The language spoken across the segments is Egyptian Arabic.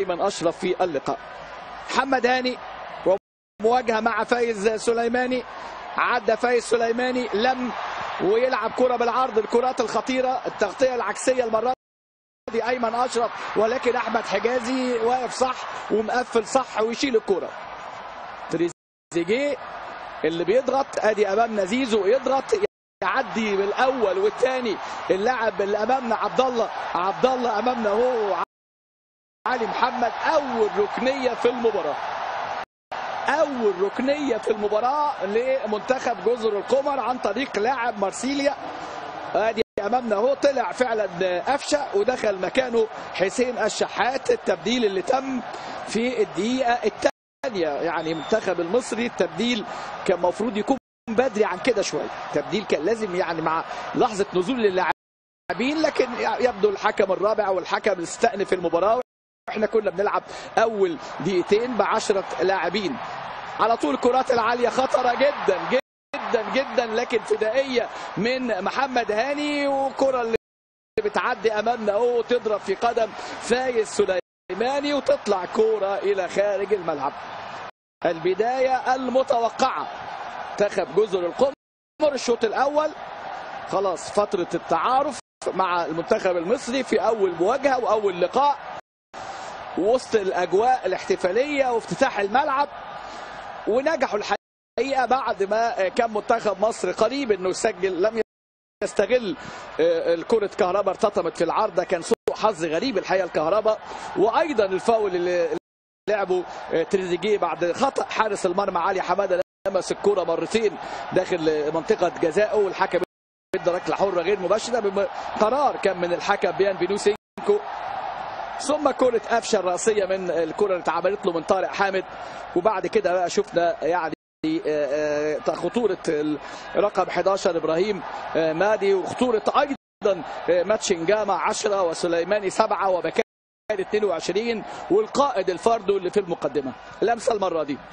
ايمن اشرف في اللقاء محمد هاني ومواجهه مع فايز سليماني عدى فايز سليماني لم ويلعب كره بالعرض الكرات الخطيره التغطيه العكسيه المره دي ايمن اشرف ولكن احمد حجازي واقف صح ومقفل صح ويشيل الكره تريزيجيه اللي بيضغط ادي امامنا زيزو يضغط يعدي بالاول والثاني اللاعب اللي امامنا عبد الله عبد الله امامنا هو علي محمد اول ركنيه في المباراه اول ركنيه في المباراه لمنتخب جزر القمر عن طريق لاعب مارسيليا ادي امامنا اهو طلع فعلا قفشه ودخل مكانه حسين الشحات التبديل اللي تم في الدقيقه الثانيه يعني المنتخب المصري التبديل كان المفروض يكون بدري عن كده شويه تبديل كان لازم يعني مع لحظه نزول اللاعبين لكن يبدو الحكم الرابع والحكم استأنف المباراه احنا كنا بنلعب اول دقيقتين ب 10 لاعبين على طول الكرات العاليه خطره جدا جدا جدا لكن فدائيه من محمد هاني وكره اللي بتعدي امامنا اهو تضرب في قدم فايز سليماني وتطلع كوره الى خارج الملعب البدايه المتوقعه منتخب جزر القمر الشوط الاول خلاص فتره التعارف مع المنتخب المصري في اول مواجهه واول لقاء وسط الاجواء الاحتفاليه وافتتاح الملعب ونجحوا الحقيقه بعد ما كان منتخب مصر قريب انه يسجل لم يستغل الكره كهرباء ارتطمت في العارضه كان سوء حظ غريب الحقيقه الكهرباء وايضا الفاول اللي لعبه تريزيجيه بعد خطا حارس المرمى علي حماده لمس الكره مرتين داخل منطقه جزائه والحكم ادى ركله حره غير مباشره بقرار كان من الحكم بيان بينوسينكو ثم كرة قفشة الرأسية من الكرة اللي اتعملت له من طارق حامد وبعد كده بقى شفنا يعني خطورة رقم 11 إبراهيم مادي وخطورة أيضا ماتشنجاما 10 وسليماني 7 وبكاري 22 والقائد الفاردو اللي في المقدمة لمسة المرة دي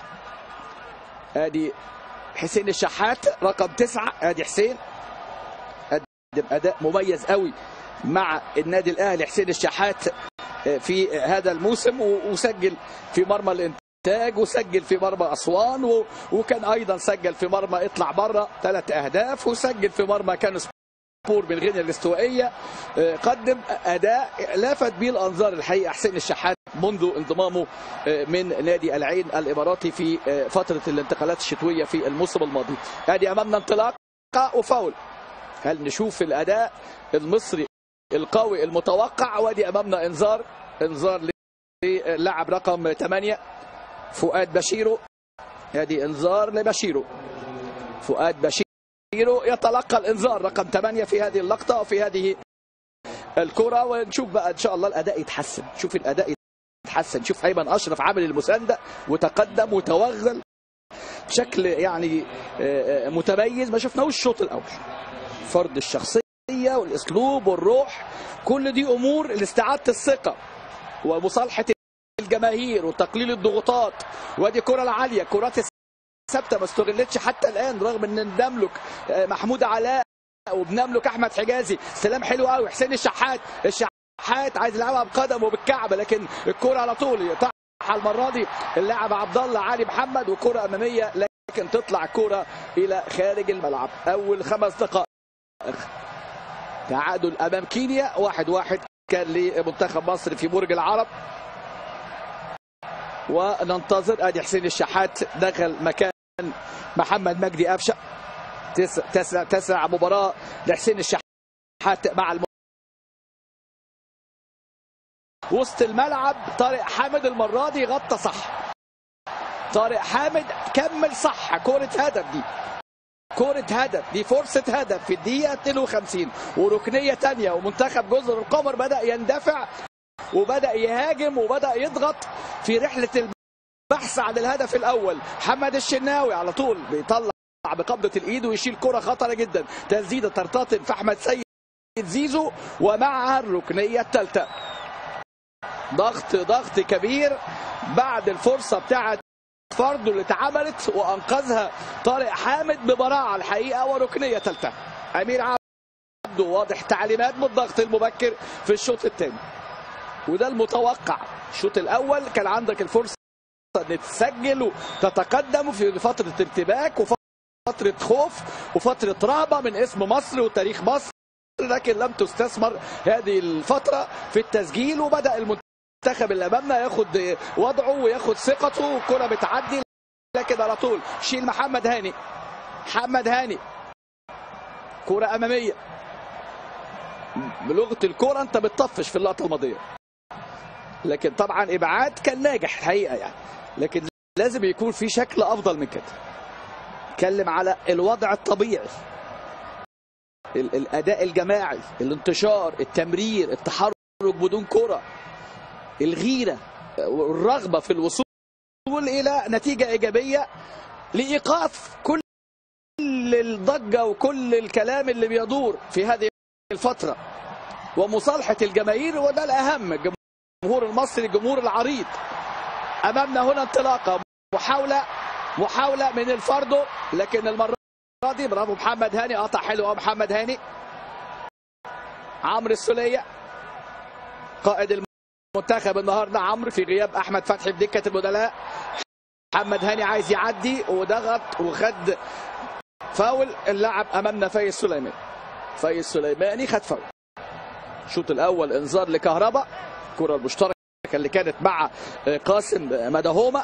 ادي حسين الشحات رقم 9 ادي حسين قدم اداء مميز قوي مع النادي الاهلي حسين الشحات في هذا الموسم وسجل في مرمى الانتاج وسجل في مرمى اسوان وكان ايضا سجل في مرمى اطلع بره ثلاث اهداف وسجل في مرمى كان سبور من غينيا الاستوائيه قدم اداء لافت به الانظار الحقيقه حسين الشحات منذ انضمامه من نادي العين الاماراتي في فتره الانتقالات الشتويه في الموسم الماضي ادي امامنا انطلاقه وفاول هل نشوف الاداء المصري القوي المتوقع وادي امامنا انذار انذار للاعب رقم 8 فؤاد بشيرو ادي انذار لبشيرو فؤاد بشيرو يتلقى الانذار رقم 8 في هذه اللقطه وفي هذه الكره ونشوف بقى ان شاء الله الاداء يتحسن شوف الاداء يتحسن شوف ايمن اشرف عمل المسانده وتقدم وتوغل بشكل يعني متميز ما شفناهوش الشوط الاول فرض الشخصيه والاسلوب والروح كل دي امور لاستعاده الثقه ومصالحه الجماهير وتقليل الضغوطات وادي الكره العاليه كرات ثابته ما استغلتش حتى الان رغم ان بنملك محمود علاء وبنملك احمد حجازي سلام حلو قوي حسين الشحات الشحات عايز يلعبها بقدم وبالكعب لكن الكره على طول يقطعها المره دي اللاعب عبد الله علي محمد وكره اماميه لكن تطلع الكره الى خارج الملعب اول خمس دقائق تعادل امام كينيا واحد واحد كان لمنتخب مصر في برج العرب وننتظر ادي حسين الشحات دخل مكان محمد مجدي قفشه تسع تسع تسع مباراه لحسين الشحات مع الم... وسط الملعب طارق حامد المره دي غطى صح طارق حامد كمل صح كوره هدف دي كرة هدف دي فرصة هدف في الدقيقة 52 وركنية تانية ومنتخب جزر القمر بدأ يندفع وبدأ يهاجم وبدأ يضغط في رحلة البحث عن الهدف الأول محمد الشناوي على طول بيطلع بقبضة الإيد ويشيل كرة خطرة جدا تسديدة ترتطم في أحمد سيد زيزو ومعها الركنية الثالثة ضغط ضغط كبير بعد الفرصة بتاعت فاردو اللي اتعملت وانقذها طارق حامد ببراعه الحقيقه وركنيه ثالثه امير عبده واضح تعليمات بالضغط المبكر في الشوط الثاني وده المتوقع الشوط الاول كان عندك الفرصه ان تسجل وتتقدم في فتره ارتباك وفتره خوف وفتره رهبه من اسم مصر وتاريخ مصر لكن لم تستثمر هذه الفتره في التسجيل وبدا المنتخب اللي امامنا ياخد وضعه وياخد ثقته والكره بتعدي لكن على طول شيل محمد هاني محمد هاني كرة أمامية بلغة الكرة أنت بتطفش في اللقطة الماضية لكن طبعا إبعاد كان ناجح الحقيقة يعني لكن لازم يكون في شكل أفضل من كده اتكلم على الوضع الطبيعي ال- الأداء الجماعي الانتشار التمرير التحرك بدون كرة الغيرة والرغبة في الوصول إلى نتيجة إيجابية لإيقاف كل الضجة وكل الكلام اللي بيدور في هذه الفترة ومصالحة الجماهير وده الأهم الجمهور المصري الجمهور العريض أمامنا هنا انطلاقة محاولة محاولة من الفاردو لكن المرة دي برافو محمد هاني قطع حلو أهو محمد هاني عمرو السولية قائد المنتخب النهارده عمرو في غياب أحمد فتحي في دكة البدلاء محمد هاني عايز يعدي وضغط وخد فاول اللاعب امامنا فايز سليمان فايز سليماني خد فاول الشوط الاول انذار لكهربا الكره المشتركه اللي كانت مع قاسم مدهومه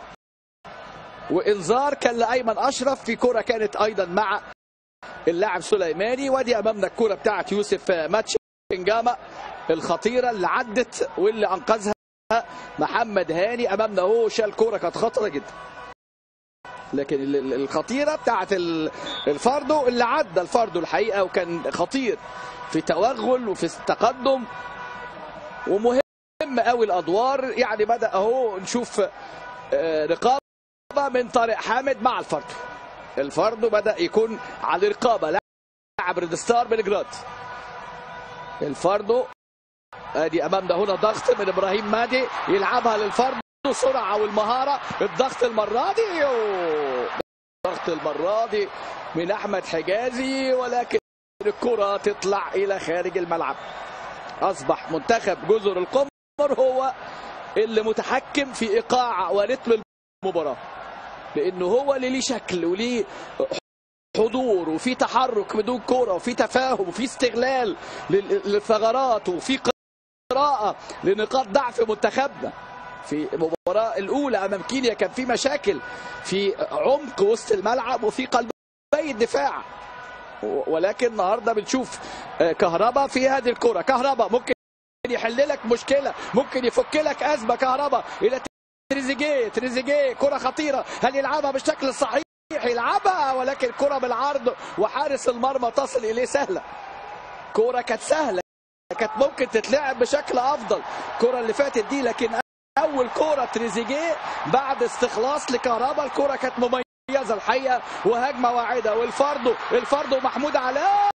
وانذار كان لايمن اشرف في كره كانت ايضا مع اللاعب سليماني وادي امامنا الكره بتاعت يوسف ماتش انجاما الخطيره اللي عدت واللي انقذها محمد هاني امامنا هو شال كوره كانت خطره جدا لكن ال- ال- الخطيره بتاعت ال- الفاردو اللي عدى الفاردو الحقيقه وكان خطير في توغل وفي التقدم ومهم قوي الادوار يعني بدا اهو نشوف آه، رقابه من طارق حامد مع الفاردو الفاردو بدا يكون على رقابه لاعب ريد ستار بلجراد الفاردو ادي امامنا هنا ضغط من ابراهيم مادي يلعبها للفرد سرعه والمهاره الضغط المره دي يوه. ضغط المره دي من احمد حجازي ولكن الكره تطلع الى خارج الملعب اصبح منتخب جزر القمر هو اللي متحكم في ايقاع ورتم المباراه لانه هو اللي ليه شكل وليه حضور وفي تحرك بدون كوره وفي تفاهم وفي استغلال لل- للثغرات وفي قراءه لنقاط ضعف منتخبنا في المباراه الاولى امام كينيا كان في مشاكل في عمق وسط الملعب وفي قلبي الدفاع و- ولكن النهارده بنشوف آه، كهربا في هذه الكره كهربا ممكن يحل لك مشكله ممكن يفك لك ازمه كهربا الى تريزيجيه تريزيجيه كره خطيره هل يلعبها بالشكل الصحيح يلعبها ولكن كره بالعرض وحارس المرمى تصل اليه سهله كره كانت سهله كانت ممكن تتلعب بشكل افضل الكره اللي فاتت دي لكن اول كره تريزيجيه بعد استخلاص لكهربا الكره كانت مميزه الحقيقه وهجمه واعده والفاردو الفاردو محمود علاء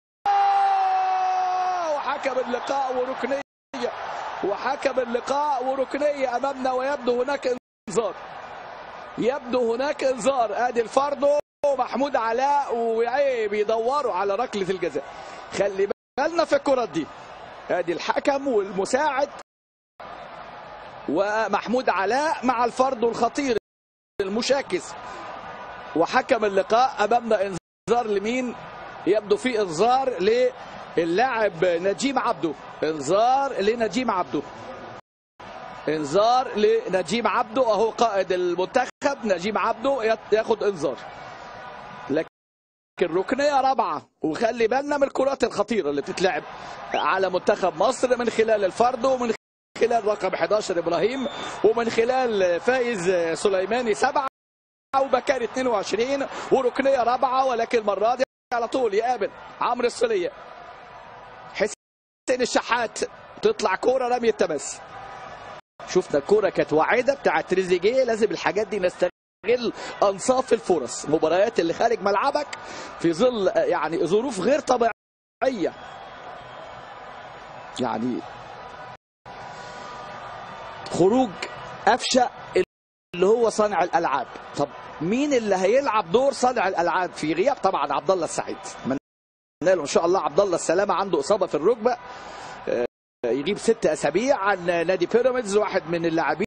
وحكم اللقاء وركنيه وحكم اللقاء وركنيه امامنا ويبدو هناك انذار يبدو هناك انذار ادي الفاردو محمود علاء وعيب بيدوروا على ركله الجزاء خلي بالنا في الكرات دي ادي الحكم والمساعد ومحمود علاء مع الفاردو الخطير المشاكس وحكم اللقاء امامنا انذار لمين يبدو في انذار للاعب نجيم عبده انذار لنجيم عبده انذار لنجيم عبده اهو قائد المنتخب نجيم عبده ياخد انذار لكن ركنيه رابعه وخلي بالنا من الكرات الخطيره اللي بتتلعب على منتخب مصر من خلال الفرد ومن خلال رقم 11 ابراهيم ومن خلال فايز سليماني سبعه وبكاري 22 وركنيه رابعه ولكن المره دي على طول يقابل عمرو السوليه حسين الشحات تطلع كوره رمي التماس شفنا الكوره كانت واعده بتاعت تريزيجيه لازم الحاجات دي نستغل انصاف الفرص مباريات اللي خارج ملعبك في ظل يعني ظروف غير طبيعيه يعني خروج قفشه اللي هو صانع الالعاب طب مين اللي هيلعب دور صانع الالعاب في غياب طبعا عبد الله السعيد له ان شاء الله عبد الله السلامه عنده اصابه في الركبه يغيب ست اسابيع عن نادي بيراميدز واحد من اللاعبين